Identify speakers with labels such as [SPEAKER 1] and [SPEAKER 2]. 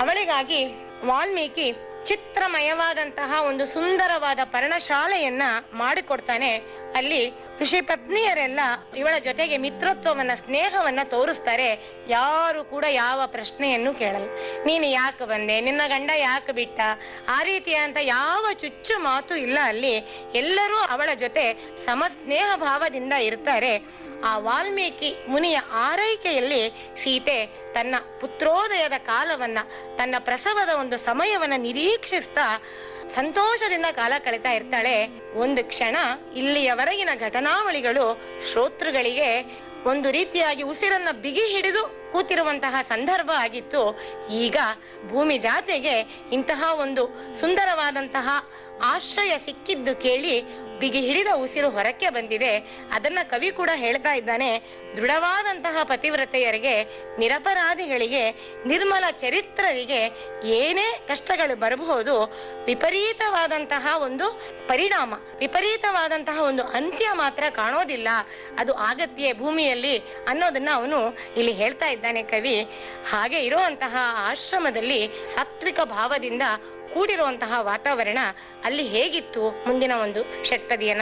[SPEAKER 1] ಅವಳಿಗಾಗಿ ವಾಲ್ಮೀಕಿ ಚಿತ್ರಮಯವಾದಂತಹ ಒಂದು ಸುಂದರವಾದ ಪರ್ಣಶಾಲೆಯನ್ನ ಮಾಡಿಕೊಡ್ತಾನೆ ಅಲ್ಲಿ ಋಷಿ ಪತ್ನಿಯರೆಲ್ಲ ಇವಳ ಜೊತೆಗೆ ಮಿತ್ರತ್ವವನ್ನ ಸ್ನೇಹವನ್ನ ತೋರಿಸ್ತಾರೆ ಯಾರು ಕೂಡ ಯಾವ ಪ್ರಶ್ನೆಯನ್ನು ಕೇಳಲ್ಲ ನೀನು ಯಾಕೆ ಬಂದೆ ನಿನ್ನ ಗಂಡ ಯಾಕೆ ಬಿಟ್ಟ ಆ ರೀತಿಯಾದಂತ ಯಾವ ಚುಚ್ಚು ಮಾತು ಇಲ್ಲ ಅಲ್ಲಿ ಎಲ್ಲರೂ ಅವಳ ಜೊತೆ ಸಮಸ್ನೇಹ ಭಾವದಿಂದ ಇರ್ತಾರೆ ಆ ವಾಲ್ಮೀಕಿ ಮುನಿಯ ಆರೈಕೆಯಲ್ಲಿ ಸೀತೆ ತನ್ನ ಪುತ್ರೋದಯದ ಕಾಲವನ್ನ ತನ್ನ ಪ್ರಸವದ ಒಂದು ಸಮಯವನ್ನ ನಿರೀಕ್ಷಿಸ್ತಾ ಸಂತೋಷದಿಂದ ಕಾಲ ಕಳೀತಾ ಇರ್ತಾಳೆ ಒಂದು ಕ್ಷಣ ಇಲ್ಲಿಯವರೆಗಿನ ಘಟನಾವಳಿಗಳು ಶ್ರೋತೃಗಳಿಗೆ ಒಂದು ರೀತಿಯಾಗಿ ಉಸಿರನ್ನ ಬಿಗಿ ಹಿಡಿದು ಕೂತಿರುವಂತಹ ಸಂದರ್ಭ ಆಗಿತ್ತು ಈಗ ಭೂಮಿ ಜಾತೆಗೆ ಇಂತಹ ಒಂದು ಸುಂದರವಾದಂತಹ ಆಶ್ರಯ ಸಿಕ್ಕಿದ್ದು ಕೇಳಿ ಬಿಗಿ ಹಿಡಿದ ಉಸಿರು ಹೊರಕ್ಕೆ ಬಂದಿದೆ ಅದನ್ನ ಕವಿ ಕೂಡ ಹೇಳ್ತಾ ಇದ್ದಾನೆ ದೃಢವಾದಂತಹ ಪತಿವ್ರತೆಯರಿಗೆ ನಿರಪರಾಧಿಗಳಿಗೆ ನಿರ್ಮಲ ಚರಿತ್ರರಿಗೆ ಏನೇ ಕಷ್ಟಗಳು ಬರಬಹುದು ವಿಪರೀತವಾದಂತಹ ಒಂದು ಪರಿಣಾಮ ವಿಪರೀತವಾದಂತಹ ಒಂದು ಅಂತ್ಯ ಮಾತ್ರ ಕಾಣೋದಿಲ್ಲ ಅದು ಆಗತ್ಯ ಭೂಮಿಯಲ್ಲಿ ಅನ್ನೋದನ್ನ ಅವನು ಇಲ್ಲಿ ಹೇಳ್ತಾ ಇದ್ದಾನೆ ಕವಿ ಹಾಗೆ ಇರುವಂತಹ ಆಶ್ರಮದಲ್ಲಿ ಸಾತ್ವಿಕ ಭಾವದಿಂದ ಕೂಡಿರುವಂತಹ ವಾತಾವರಣ ಅಲ್ಲಿ ಹೇಗಿತ್ತು ಮುಂದಿನ ಒಂದು ಷಟ್ಪದಿಯನ್ನ